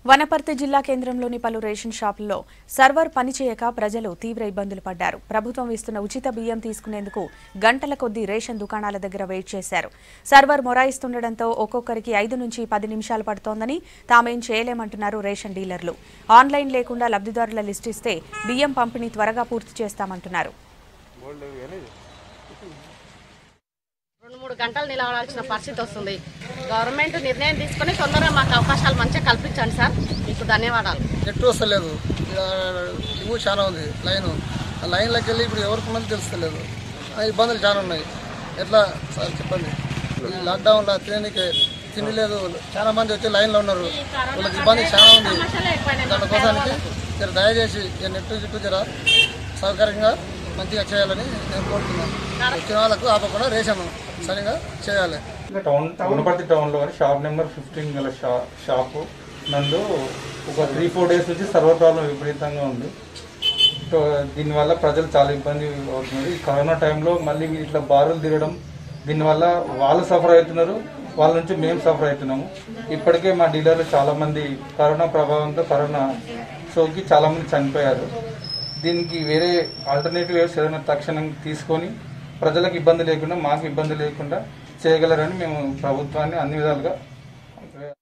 వనపర్తి జిల్లా కేంద్రంలోని పలు రేషన్ షాపుల్లో సర్వర్ పనిచేయక ప్రజలు తీవ్ర ఇబ్బందులు పడ్డారు ప్రభుత్వం ఇస్తున్న ఉచిత బియ్యం తీసుకునేందుకు గంటల కొద్దీ రేషన్ దుకాణాల దగ్గర వెయిట్ చేశారు సర్వర్ మొరాయిస్తుండటంతో ఒక్కొక్కరికి ఐదు నుంచి పది నిమిషాలు పడుతోందని తామేం చేయలేమంటున్నారు రేషన్ డీలర్లు ఆన్లైన్ లేకుండా లబ్ధిదారుల లిస్టు ఇస్తే బియ్యం పంపిణీ త్వరగా పూర్తి చేస్తామంటున్నారు రెండు మూడు గంటలు నిలబడాల్సిన పరిస్థితి వస్తుంది గవర్నమెంట్ నిర్ణయం తీసుకొని తొందరగా మాకు అవకాశాలు మంచిగా కల్పించండి సార్ మీకు ధన్యవాదాలు నెట్ వస్తలేదు ఇక్కడ ఇవ్వు చాలా ఉంది లైన్ ఆ లైన్లోకి వెళ్ళి ఇప్పుడు ఎవరికి ఉన్నది తెలుస్తలేదు ఆ ఇబ్బందులు చాలా ఉన్నాయి ఎట్లా సార్ చెప్పండి ఈ లాక్డౌన్లో తినడానికి తిండి లేదు చాలా మంది వచ్చి లైన్లో ఉన్నారు వాళ్ళకి ఇబ్బంది చాలా ఉంది దానికోసానికి జర దయచేసి ఈ నెట్ గిట్టు జర సౌకర్యంగా మంచిగా చేయాలని నేను కోరుతున్నాను వచ్చిన వాళ్ళకు ఆపకుండా రేషన్ సరిగా చేయాలి ఇంకా టౌన్ వనపర్తి టౌన్లో షాప్ నెంబర్ ఫిఫ్టీన్ గల షా షాపు నందు ఒక త్రీ ఫోర్ డేస్ నుంచి సర్వర్ ప్రాబ్లం విపరీతంగా ఉంది సో దీనివల్ల ప్రజలు చాలా ఇబ్బంది అవుతున్నారు ఈ కరోనా టైంలో మళ్ళీ ఇట్లా బారులు తిరగడం దీనివల్ల వాళ్ళు సఫర్ అవుతున్నారు వాళ్ళ నుంచి మేము సఫర్ అవుతున్నాము ఇప్పటికే మా డీలర్లు చాలా మంది కరోనా ప్రభావంతో కరోనా సోకి చాలా మంది చనిపోయారు దీనికి వేరే ఆల్టర్నేటివ్ వేవ్స్ ఏదైనా తక్షణం తీసుకొని ప్రజలకు ఇబ్బంది లేకుండా మాకు ఇబ్బంది లేకుండా చేయగలరని మేము ప్రభుత్వాన్ని అన్ని విధాలుగా